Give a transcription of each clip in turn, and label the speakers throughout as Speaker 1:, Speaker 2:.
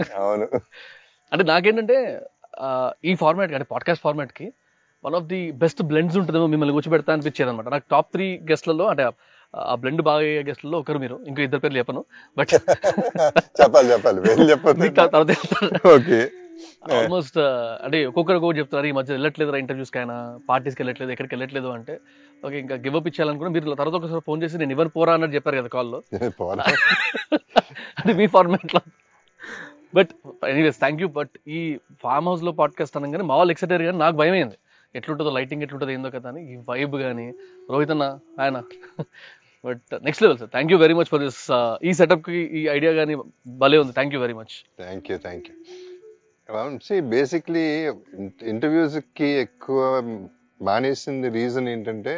Speaker 1: అవును
Speaker 2: అంటే నాకేంటంటే ఆ, ఈ ఫార్మాట్ అంటే పాడ్కాస్ట్ ఫార్మాట్ కి one of the best blends ఉంటుందేమో మిమ్మల్ని కూర్చోబెడతా అనిపించేది అనమాట నాకు టాప్ త్రీ గెస్ట్లలో అంటే ఆ బ్లెండ్ బాగా అయ్యే గెస్ట్లలో ఒకరు మీరు ఇంకో ఇద్దరు పేర్లు చెప్పను బట్
Speaker 1: చెప్పాలి చెప్పాలి పేర్లు చెప్పొద్దు
Speaker 2: తర్వాత
Speaker 1: ఓకే
Speaker 2: ఆల్మోస్ట్ అంటే ఒక్కొక్కరు ఒక్కొక్కటి చెప్తున్నారు ఈ మధ్య వెళ్ళట్లేదు ఇంటర్వ్యూస్కి అయినా పార్టీస్కి వెళ్ళట్లేదు ఎక్కడికి వెళ్ళట్లేదు అంటే ఓకే ఇంకా గివ్ అప్ ఇచ్చేయాలనుకున్నా మీరు తర్వాత ఒకసారి ఫోన్ చేసి నేను ఎవరు పోరా అన్నట్టు చెప్పారు కదా కాల్లో
Speaker 1: పోరా
Speaker 2: అది మీ ఫార్మాట్ లో but anyways thank you but ఈ ఫామ్ హౌస్ లో పాడ్కాస్ట్ అనగానే మా వాళ్ళు ఎక్సైటర్ కానీ నాకు భయం అయింది ఎట్లుంటుందో లైటింగ్ ఎట్లుంటుందో ఏందో కదా అని ఈ వైబ్ కానీ రోహిత్ అన్న ఆయన but next level sir thank you very much for this ఈ సెటప్ కి ఈ ఐడియా కానీ భలే ఉంది thank you very much
Speaker 1: thank you thank you సి బేసిక్లీ ఇంటర్వ్యూస్కి ఎక్కువ మానేసింది రీజన్ ఏంటంటే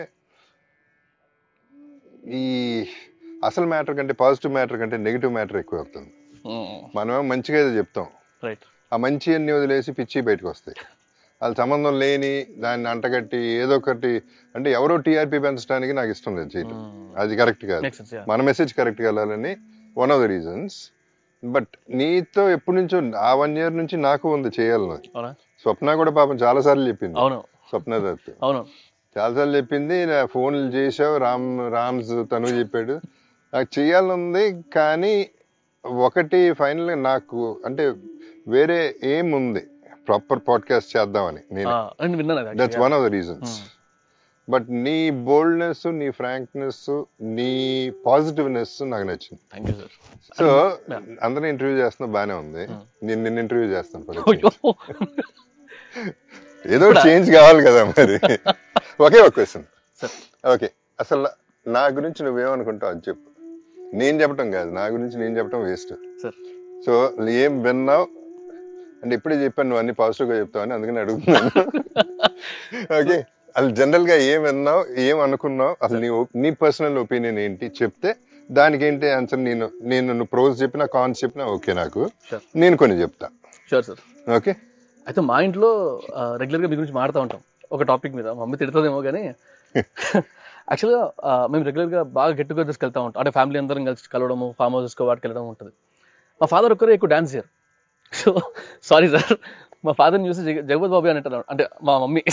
Speaker 1: ఈ అసలు మ్యాటర్ కంటే పాజిటివ్ మ్యాటర్ కంటే నెగిటివ్ మ్యాటర్ ఎక్కువ అవుతుంది మనమేమో మంచిగా ఏదో చెప్తాం
Speaker 2: రైట్
Speaker 1: ఆ మంచి అన్ని వదిలేసి పిచ్చి బయటకు వస్తాయి వాళ్ళ సంబంధం లేని దాన్ని అంటగట్టి ఏదో ఒకటి అంటే ఎవరో టీఆర్పీ పెంచడానికి నాకు ఇష్టం లేదు చేయటం అది కరెక్ట్ కాదు
Speaker 2: మేక్ సెన్స్
Speaker 1: మన మెసేజ్ కరెక్ట్గా వెళ్ళాలని one of the reasons but నీతో ఎప్పటి నుంచో ఆ వన్ ఇయర్ నుంచి నాకు ఉంది చేయాలని
Speaker 2: అవునా
Speaker 1: స్వప్న కూడా పాపం చాలా సార్లు చెప్పింది
Speaker 2: అవును
Speaker 1: స్వప్న దత్
Speaker 2: అవును
Speaker 1: చాలా సార్లు చెప్పింది నా ఫోన్లు చేసావు రామ్ రామ్స్ తను చెప్పాడు నాకు చేయాలనుంది కానీ ఒకటి ఫైనల్ నాకు అంటే వేరే ఏం ఉంది ప్రాపర్ పాడ్కాస్ట్ చేద్దామని నేను
Speaker 2: ఆ, నేను విన్నాను అది
Speaker 1: that's
Speaker 2: actually.
Speaker 1: One of the reasons
Speaker 2: Hmm.
Speaker 1: But నీ బోల్డ్నెస్ నీ ఫ్రాంక్నెస్ నీ పాజిటివ్నెస్ నాకు నచ్చింది
Speaker 2: thank you sir
Speaker 1: so
Speaker 2: Yeah.
Speaker 1: అందరూ ఇంటర్వ్యూ చేస్తున్నా బానే ఉంది
Speaker 2: Hmm.
Speaker 1: నేను నిన్ను ఇంటర్వ్యూ చేస్తాను for a
Speaker 2: అయ్యో.
Speaker 1: change. ఏదో చేంజ్ కావాలి కదా మరి ఒకే ఒక క్వశ్చన్
Speaker 2: సార్
Speaker 1: ఓకే అసలు నా గురించి నువ్వేమనుకుంటావు అది చెప్పు నేను చెప్పటం కాదు నా గురించి నేను చెప్పటం వేస్ట్
Speaker 2: సార్
Speaker 1: సో ఏం విన్నావు అంటే ఇప్పుడే చెప్పాను నువ్వు అన్ని పాజిటివ్ గా చెప్తావని అందుకని అడుగుతున్నాను ఓకే అసలు జనరల్ గా ఏం విన్నావు ఏం అనుకున్నావు అసలు నీ ఒ- నీ పర్సనల్ ఒపీనియన్ ఏంటి చెప్తే దానికి ఏంటి ఆన్సర్ నేను నేను నువ్వు ప్రోస్ చెప్పినా కాన్స్ చెప్పినా ఓకే నాకు
Speaker 2: Sure.
Speaker 1: నేను కొన్ని చెప్తా
Speaker 2: షూర్ సార్
Speaker 1: ఓకే
Speaker 2: అయితే మా ఇంట్లో రెగ్యులర్గా మీ గురించి మాడుతూ ఉంటాం ఒక టాపిక్ మీద మా మమ్మీ తిడుతుందేమో కానీ యాక్చువల్గా మేము రెగ్యులర్గా బాగా గెట్ టుగెదర్స్కి వెళ్తా ఉంటాం అంటే ఫ్యామిలీ అందరం కలిసి కలవడము ఫామ్ హౌసెస్కి వాటికి వెళ్ళడం ఉంటుంది మా ఫాదర్ ఒక్కరే ఎక్కువ డాన్స్ చేయరు సో సారీ సార్ మా ఫాదర్ని చూసి జగ జగపతి బాబు అని అంటారు అంటే మా మమ్మీ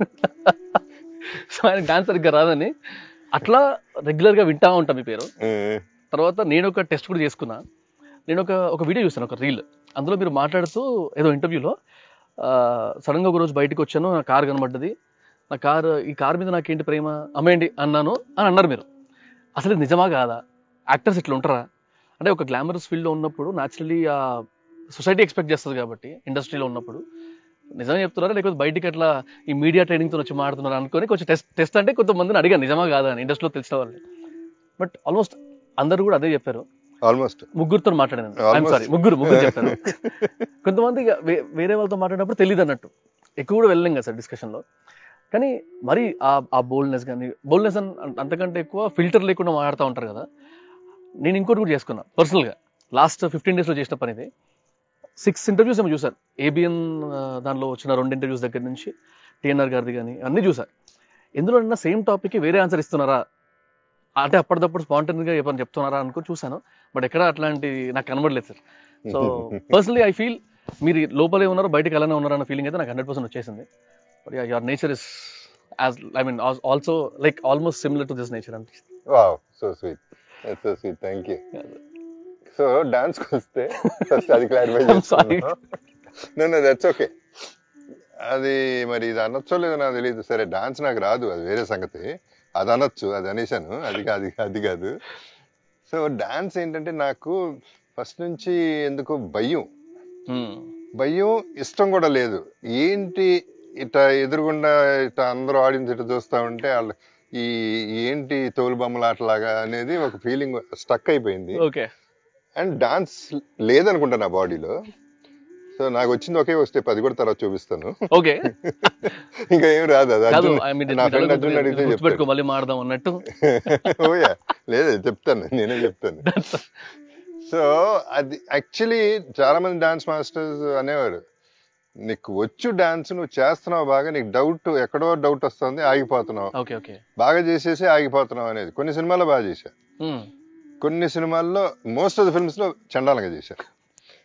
Speaker 2: సో ఆయన డాన్స్ సరిగ్గా రాదని అట్లా రెగ్యులర్గా వింటా ఉంటాం మీ పేరు తర్వాత నేను ఒక టెస్ట్ కూడా చేసుకున్నా నేను ఒక ఒక వీడియో చూసాను ఒక రీల్ అందులో మీరు మాట్లాడుతూ ఏదో ఇంటర్వ్యూలో సడన్గా ఒక రోజు బయటకు వచ్చాను నా కార్ కనబడ్డది నా కార్ ఈ కార్ మీద నాకేంటి ప్రేమ అమ్మేయండి అన్నాను అని అన్నారు మీరు అసలు ఇది నిజమా కాదా యాక్టర్స్ ఇట్లా ఉంటారా అంటే ఒక గ్లామరస్ ఫీల్డ్లో ఉన్నప్పుడు న్యాచురలీ ఆ సొసైటీ ఎక్స్పెక్ట్ చేస్తుంది కాబట్టి ఇండస్ట్రీలో ఉన్నప్పుడు నిజమే చెప్తున్నారా లేకపోతే బయటికి అట్లా ఈ మీడియా ట్రైనింగ్తో వచ్చి మాడుతున్నారు అనుకొని కొంచెం టెస్ట్ టెస్ట్ అంటే కొంతమందిని అడిగాను నిజమా కాదా అని ఇండస్ట్రీలో తెలిసిన వాళ్ళని బట్ ఆల్మోస్ట్ అందరూ కూడా అదే చెప్పారు
Speaker 1: ఆల్మోస్ట్
Speaker 2: ముగ్గురుతో మాట్లాడాను ఐఎమ్
Speaker 1: Almost.
Speaker 2: సారీ ముగ్గురు ముగ్గురు చెప్తాను కొంతమంది ఇక వే- వేరే వాళ్ళతో మాట్లాడినప్పుడు తెలియదు అన్నట్టు ఎక్కువ కూడా వెళ్ళలేం కదా సార్ డిస్కషన్ లో కానీ మరి ఆ ఆ బోల్డ్నెస్ కానీ బోల్డ్నెస్ అంతకంటే ఎక్కువ ఫిల్టర్ లేకుండా మాట్లాడుతూ ఉంటారు కదా నేను ఇంకోటి కూడా చేసుకున్నా personal గా లాస్ట్ ఫిఫ్టీన్ డేస్లో చేసిన పని ఇది సిక్స్ ఇంటర్వ్యూస్ ఏమో చూసాను ఏబిఎన్ దానిలో వచ్చిన రెండు ఇంటర్వ్యూస్ దగ్గర నుంచి టిఎన్ఆర్ గారిది కానీ అన్నీ చూసాను ఎందులో సేమ్ టాపిక్కి వేరే ఆన్సర్ ఇస్తున్నారా అంటే అప్పటిదప్పుడు స్పాంటైనీగా ఏమైనా చెప్తున్నారా అనుకో చూసాను బట్ ఎక్కడ అట్లాంటి నాకు కనబడలేదు sir so personally I feel మీరు లోపలే ఉన్నారు బయటకు అలానే ఉన్నారు అన్న ఫీలింగ్ అయితే నాకు హండ్రెడ్ పర్సెంట్ వచ్చేసింది but your nature is as I mean also like almost similar to this nature అంటే
Speaker 1: wow so sweet so sweet thank you so dance వస్తే ఫస్ట్ అది clarify
Speaker 2: I'm sorry.
Speaker 1: No that's okay అది మరి ఇది అనొచ్చో లేదో నాకు తెలియదు సరే డాన్స్ నాకు రాదు అది వేరే సంగతి అది అనొచ్చు అది అనేసాను అది కాదు అది కాదు సో డాన్స్ ఏంటంటే నాకు ఫస్ట్ నుంచి ఎందుకు భయం భయం ఇష్టం కూడా లేదు ఏంటి ఇట ఎదురుగుండా ఇట అందరూ ఆడియన్స్ ఇట చూస్తా ఉంటే వాళ్ళు ఈ ఏంటి తోలు బొమ్మలాటలాగా అనేది ఒక ఫీలింగ్ స్టక్ అయిపోయింది
Speaker 2: ఓకే
Speaker 1: అండ్ డాన్స్ లేదనుకుంటా నా బాడీలో సో నాకు వచ్చింది ఒకే వస్తే పది కూడా తర్వాత చూపిస్తాను
Speaker 2: ఓకే
Speaker 1: ఇంకా ఏం రాదు అది
Speaker 2: కాదు
Speaker 1: అర్జున్
Speaker 2: I mean,
Speaker 1: నా
Speaker 2: మీరు
Speaker 1: ఫ్రెండ్
Speaker 2: ఎలా
Speaker 1: అర్జున్
Speaker 2: గుర్తు-
Speaker 1: అడిగితే
Speaker 2: గుర్తుపెట్టుకో
Speaker 1: చెప్తాను
Speaker 2: మళ్ళీ మాడదాం అన్నట్టు
Speaker 1: ఓయా లేదు చెప్తాను నేనే చెప్తాను సో అది యాక్చువల్లీ చాలా మంది డాన్స్ మాస్టర్స్ అనేవారు నీకు వచ్చు డాన్స్ నువ్వు చేస్తున్నావు బాగా నీకు డౌట్ ఎక్కడో డౌట్ వస్తుంది ఆగిపోతున్నావు
Speaker 2: ఓకే ఓకే
Speaker 1: బాగా చేసేసి ఆగిపోతున్నావు అనేది కొన్ని సినిమాల్లో బాగా చేశా కొన్ని సినిమాల్లో మోస్ట్ ఆఫ్ ద ఫిల్మ్స్ లో చండాలంగా చేశారు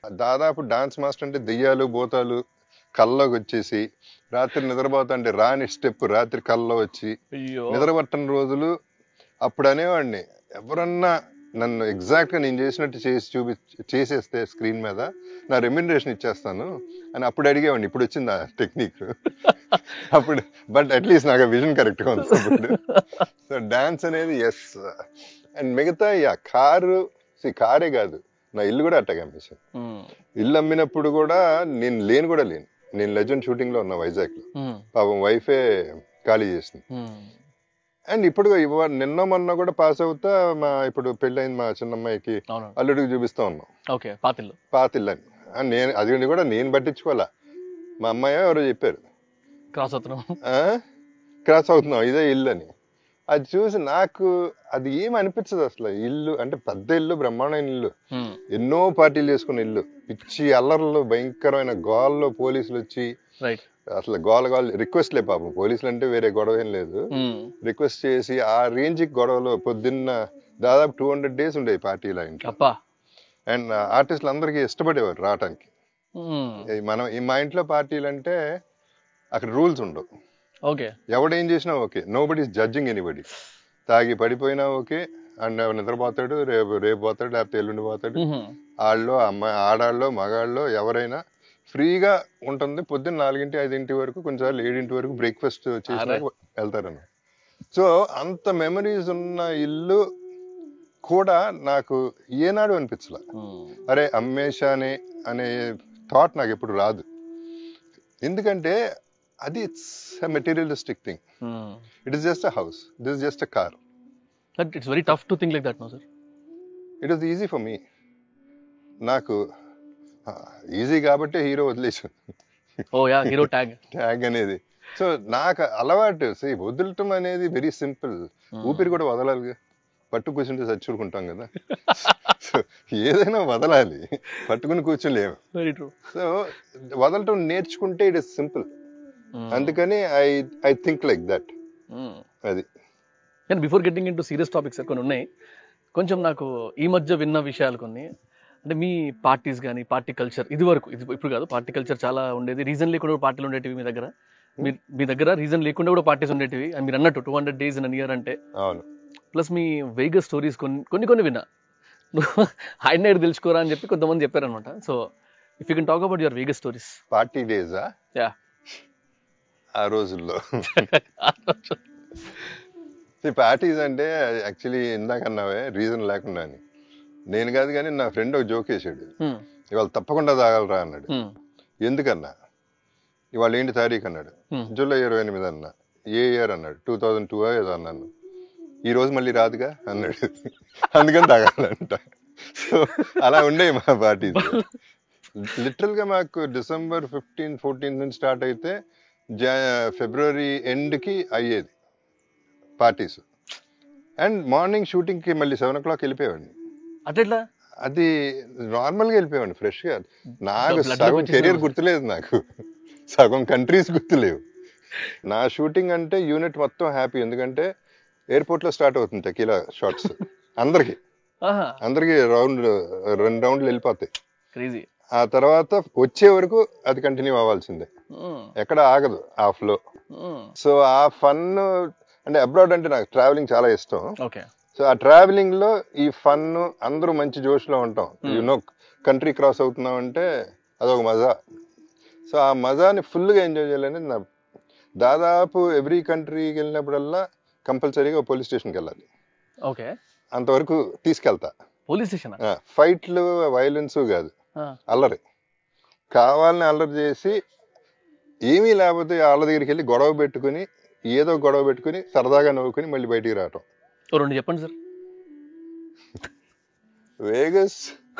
Speaker 1: దాదాపు డాన్స్ మాస్టర్ అంటే దెయ్యాలు భూతాలు కల్లోకి వచ్చేసి రాత్రి నిద్రపోతుంటే రాని స్టెప్ రాత్రి కల్లో వచ్చి
Speaker 2: అయ్యో
Speaker 1: నిద్రపట్టని రోజులు అప్పుడు అనేవాడిని ఎవరన్నా నన్ను ఎగ్జాక్ట్ గా నేను చేసినట్టు చేసి చూపి చేసేస్తే స్క్రీన్ మీద నా రెమ్యునరేషన్ ఇచ్చేస్తాను అని అప్పుడు అడిగేవాడిని ఇప్పుడు వచ్చింది ఆ టెక్నిక్ అప్పుడు బట్ అట్లీస్ట్ నాకు విజన్ కరెక్ట్ గా ఉంది ఇప్పుడు సో డాన్స్ అనేది ఎస్ అండ్ మిగతా ఆ కారు కారే కాదు నా ఇల్లు కూడా అట్టగా అమ్మేసాను
Speaker 2: ఉమ్,
Speaker 1: ఇల్లు అమ్మినప్పుడు కూడా నేను లేను కూడా లేను నేను లెజెండ్ షూటింగ్ లో ఉన్నా వైజాగ్ లో
Speaker 2: ఉమ్,
Speaker 1: పాపం వైఫే ఖాళీ చేసింది
Speaker 2: ఉమ్,
Speaker 1: అండ్ ఇప్పుడు ఇవ- నిన్న మొన్న కూడా పాస్ అవుతా మా ఇప్పుడు పెళ్ళైంది మా చిన్నమ్మాయికి
Speaker 2: అవును
Speaker 1: అల్లుడికి చూపిస్తా ఉన్నాం
Speaker 2: ఓకే పాతిల్లు
Speaker 1: పాత ఇల్లని ఆ, నేను అది కూడా నేను పట్టించుకోవాలా మా అమ్మాయి ఎవరో చెప్పారు
Speaker 2: క్రాస్ అవుతున్నాం
Speaker 1: ఆ? క్రాస్ అవుతున్నాం ఇదే ఇల్లు అని అది చూసి నాకు అది ఏం అనిపించదు అసలు ఇల్లు అంటే పెద్ద ఇల్లు బ్రహ్మాండమైన ఇల్లు
Speaker 2: ఉమ్,
Speaker 1: ఎన్నో పార్టీలు చేసుకున్న ఇల్లు పిచ్చి అల్లర్లు భయంకరమైన గోల్లో పోలీసులు వచ్చి
Speaker 2: రైట్
Speaker 1: అసలు గోల గోల్ రిక్వెస్ట్లే పాపం పోలీసులు అంటే వేరే గొడవ ఏం లేదు
Speaker 2: ఉమ్,
Speaker 1: రిక్వెస్ట్ చేసి ఆ రేంజ్ గొడవలో పొద్దున్న దాదాపు టూ హండ్రెడ్ డేస్ ఉండేవి పార్టీల ఇంట్లో
Speaker 2: అప్పా
Speaker 1: అండ్ ఆర్టిస్టులు అందరికీ ఇష్టపడేవారు రావటానికి
Speaker 2: ఉమ్,
Speaker 1: ఈ మనం ఈ మా ఇంట్లో పార్టీలు అంటే అక్కడ రూల్స్ ఉండవు
Speaker 2: ఓకే
Speaker 1: ఎవడేం చేసినా okay nobody judging anybody తాగి పడిపోయినా ఓకే అండ్ నిద్రపోతాడు రేపు రేపు పోతాడు లేకపోతే ఎల్లుండి పోతాడు
Speaker 2: ఉహు,
Speaker 1: వాళ్ళు అమ్మాయి ఆడాళ్ళు మగాళ్ళు ఎవరైనా ఫ్రీగా ఉంటుంది పొద్దున్న నాలుగింటి ఐదింటి వరకు కొంచెం ఏడింటి వరకు బ్రేక్ఫాస్ట్ చేసినాక వెళ్తారన్న సో అంత మెమరీస్ ఉన్న ఇల్లు కూడా నాకు ఏనాడు అనిపించలే
Speaker 2: ఉమ్,
Speaker 1: అరే అమ్మేశానే అనే థాట్ నాకు ఎప్పుడు రాదు ఎందుకంటే అది it's materialistic thing
Speaker 2: um.
Speaker 1: It is just a house it is just a car
Speaker 2: But it's very tough to think like that, no, sir?
Speaker 1: It is easy for me నాకు ఈజీ కాబట్టి hero వదిలేసాను
Speaker 2: Oh yeah, hero tag.
Speaker 1: Tag అనేది so నాకు అలవాటు సే వదలటం అనేది very simple ఊపిరి కూడా వదలాలి పట్టు కూర్చుంటే చచ్చుకుంటాం కదా సో ఏదైనా వదలాలి పట్టుకుని కూర్చోలేము
Speaker 2: Very true.
Speaker 1: సో వదలటం నేర్చుకుంటే ఇట్ ఇస్ సింపుల్
Speaker 2: Mm.
Speaker 1: అందుకని I I think like that
Speaker 2: Mm.
Speaker 1: అది
Speaker 2: and before getting in to serious topics కొన్ని ఉన్నాయి కొంచెం నాకు ఈ మధ్య విన్న విషయాలు కొన్ని అంటే మీ పార్టీస్ కానీ పార్టీ కల్చర్ ఇది వరకు ఇది ఇప్పుడు కాదు పార్టీ కల్చర్ చాలా ఉండేది రీజన్ లేకుండా కూడా పార్టీలు ఉండేటివి మీ దగ్గర మీ మీ దగ్గర రీజన్ లేకుండా కూడా పార్టీస్ ఉండేటివి అండ్ మీరు అన్నట్టు two hundred days in year అంటే
Speaker 1: అవును
Speaker 2: ప్లస్ మీ వేగస్ స్టోరీస్ కొన్ని కొన్ని కొన్ని విన్నా ఆయన నేడు తెలుసుకోరా అని చెప్పి కొంతమంది చెప్పారనమాట so if you can talk about your Vegas stories
Speaker 1: party డేసా
Speaker 2: యా
Speaker 1: ఆ రోజుల్లో పార్టీస్ అంటే యాక్చువల్లీ ఇందాక అన్నావే రీజన్ లేకుండా అని నేను కాదు కానీ నా ఫ్రెండ్ ఒక జోక్ వేసాడు ఇవాళ తప్పకుండా తాగలరా అన్నాడు ఎందుకన్నా ఇవాళ ఏంటి తారీఖు అన్నాడు జూలై ఇరవై ఎనిమిది అన్న ఏ ఇయర్ అన్నాడు టూ థౌజండ్ టూ ఏదో అన్నాను ఈ రోజు మళ్ళీ రాదుగా అన్నాడు అందుకని తాగాలంట సో అలా ఉండేవి మా పార్టీస్ లిటరల్ గా మాకు డిసెంబర్ ఫిఫ్టీన్ ఫోర్టీన్ నుంచి స్టార్ట్ అయితే జా ఫిబ్రవరి ఎండ్ కి అయ్యేది పార్టీస్ అండ్ మార్నింగ్ షూటింగ్ కి మళ్ళీ సెవెన్ ఓ క్లాక్ వెళ్ళిపోయేవాడిని
Speaker 2: అట్లా
Speaker 1: అది నార్మల్ గా వెళ్ళిపోయాడు ఫ్రెష్ గా నాకు
Speaker 2: Blood లోకి
Speaker 1: సగం
Speaker 2: వచ్చేసింది
Speaker 1: కెరీర్
Speaker 2: అన్నమాట.
Speaker 1: గుర్తులేదు నాకు సగం కంట్రీస్ గుర్తులేవు నా షూటింగ్ అంటే యూనిట్ మొత్తం హ్యాపీ ఎందుకంటే ఎయిర్పోర్ట్ లో స్టార్ట్ అవుతుంది టెకీలా షార్ట్స్ అందరికి
Speaker 2: ఆహా
Speaker 1: అందరికి రౌండ్ రెండు రౌండ్లు వెళ్ళిపోతాయి
Speaker 2: క్రేజీ
Speaker 1: ఆ తర్వాత వచ్చే వరకు అది కంటిన్యూ అవ్వాల్సిందే ఎక్కడ ఆగదు ఆ ఫ్లో సో ఆ ఫన్ అంటే అబ్రాడ్ అంటే నాకు ట్రావెలింగ్ చాలా ఇష్టం
Speaker 2: ఓకే
Speaker 1: సో ఆ ట్రావెలింగ్ లో ఈ ఫన్ అందరూ మంచి జోష్ లో ఉంటాం యూనో కంట్రీ క్రాస్ అవుతున్నాం అంటే అదొక మజా సో ఆ మజాని full గా ఎంజాయ్ చేయాలనేది నా దాదాపు ఎవ్రీ కంట్రీకి వెళ్ళినప్పుడల్లా కంపల్సరీగా పోలీస్ స్టేషన్కి వెళ్ళాలి
Speaker 2: ఓకే
Speaker 1: అంతవరకు తీసుకెళ్తా
Speaker 2: పోలీస్ స్టేషన్
Speaker 1: ఫైట్లు వైలెన్స్ కాదు అల్లరి కావాలని అల్లరి చేసి ఏమీ లేకపోతే వాళ్ళ దగ్గరికి వెళ్ళి గొడవ పెట్టుకుని ఏదో గొడవ పెట్టుకుని సరదాగా నవ్వుకుని మళ్ళీ బయటికి రావటం
Speaker 2: రెండు చెప్పండి సార్
Speaker 1: వేగస్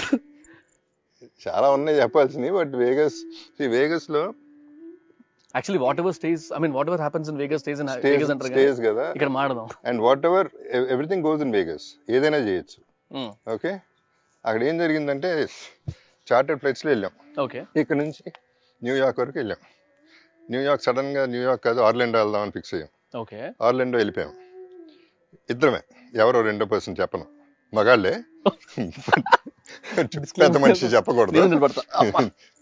Speaker 1: చాలా ఉన్నాయి చెప్పాల్సినవి బట్ వేగస్ వేగస్ లో
Speaker 2: actually whatever stage I mean whatever happens in Vegas stage in
Speaker 1: stage
Speaker 2: Vegas అంటారు కదా
Speaker 1: స్టేజ్ కదా
Speaker 2: ఇక్కడ మాడదాం
Speaker 1: and whatever everything goes in Vegas ఏదైనా చేయొచ్చు ఓకే అక్కడ ఏం జరిగిందంటే చార్టెడ్ ఫ్లైట్స్ లో వెళ్ళాం
Speaker 2: ఓకే
Speaker 1: ఇక్కడ నుంచి న్యూయార్క్ వరకు వెళ్ళాం న్యూయార్క్ సడన్ గా న్యూయార్క్ కాదు ఆర్లాండో వెళ్దామని ఫిక్స్ అయ్యాం
Speaker 2: ఓకే
Speaker 1: ఆర్లాండో వెళ్ళిపోయాం ఇద్దరమే ఎవరో రెండో పర్సన్ చెప్పను మగాళ్ళే పెద్ద మనిషి చెప్పకూడదు
Speaker 2: నేను నిలబడతా అమ్మా.